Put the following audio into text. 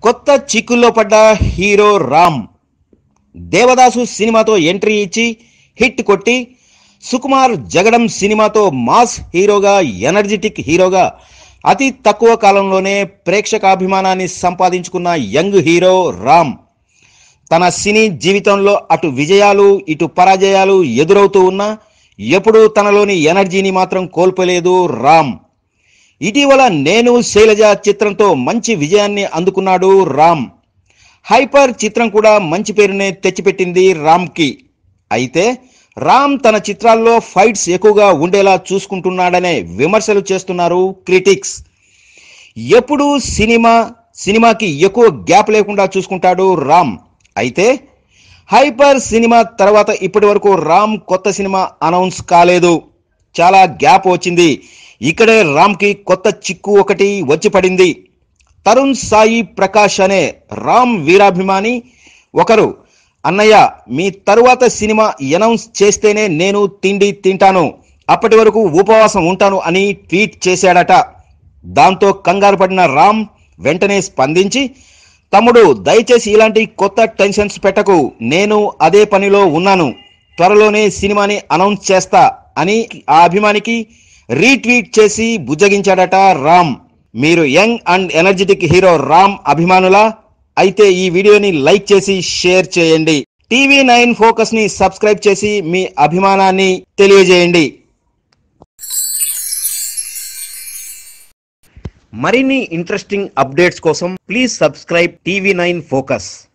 కొత్త చిక్కుల్లో పడ్డ హీరో రామ్ దేవదాసు సినిమాతో ఎంట్రీ ఇచ్చి హిట్ కొట్టి సుకుమార్ జగడం సినిమాతో మాస్ హీరోగా ఎనర్జెటిక్ హీరోగా అతి తక్కువ కాలంలోనే ప్రేక్షకాభిమానాన్ని సంపాదించుకున్న యంగ్ హీరో రామ్ తన సినీ జీవితంలో అటు విజయాలు ఇటు పరాజయాలు ఎదురవుతూ ఉన్నా ఎప్పుడూ తనలోని ఎనర్జీని మాత్రం కోల్పోలేదు రామ్ ఇటీవల నేను శైలజ చిత్రంతో మంచి విజయాన్ని అందుకున్నాడు రామ్ హైపర్ చిత్రం కూడా మంచి పేరునే తెచ్చిపెట్టింది రామ్కి అయితే రామ్ తన చిత్రాల్లో ఫైట్స్ ఎక్కువగా ఉండేలా చూసుకుంటున్నాడనే విమర్శలు చేస్తున్నారు క్రిటిక్స్ ఎప్పుడూ సినిమా సినిమాకి ఎక్కువ గ్యాప్ లేకుండా చూసుకుంటాడు రామ్ అయితే హైపర్ సినిమా తర్వాత ఇప్పటి వరకు రామ్ కొత్త సినిమా అనౌన్స్ కాలేదు చాలా గ్యాప్ వచ్చింది ఇక్కడే రామ్కి కొత్త చిక్కు ఒకటి వచ్చి పడింది తరుణ్ సాయి ప్రకాష్ అనే రామ్ వీరాభిమాని ఒకరు అన్నయ్య మీ తరువాత సినిమా అనౌన్స్ చేస్తేనే నేను తిండి తింటాను అప్పటి వరకు ఉపవాసం ఉంటాను అని ట్వీట్ చేశాడట దాంతో కంగారు పడిన రామ్ వెంటనే స్పందించి తమ్ముడు దయచేసి ఇలాంటి కొత్త టెన్షన్స్ పెట్టకు నేను అదే పనిలో ఉన్నాను త్వరలోనే సినిమాని అనౌన్స్ చేస్తా అని ఆ అభిమానికి రీట్వీట్ చేసి బుజ్జగించాడట రామ్ మీరు young and energetic hero Ram అభిమానులా అయితే ఈ వీడియోని లైక్ చేసి షేర్ చేయండి టీవీ నైన్ ఫోకస్ ని సబ్స్క్రైబ్ చేసి మీ అభిమానాన్ని తెలియజేయండి మరిన్ని ఇంట్రెస్టింగ్ అప్డేట్స్ కోసం please subscribe TV nine focus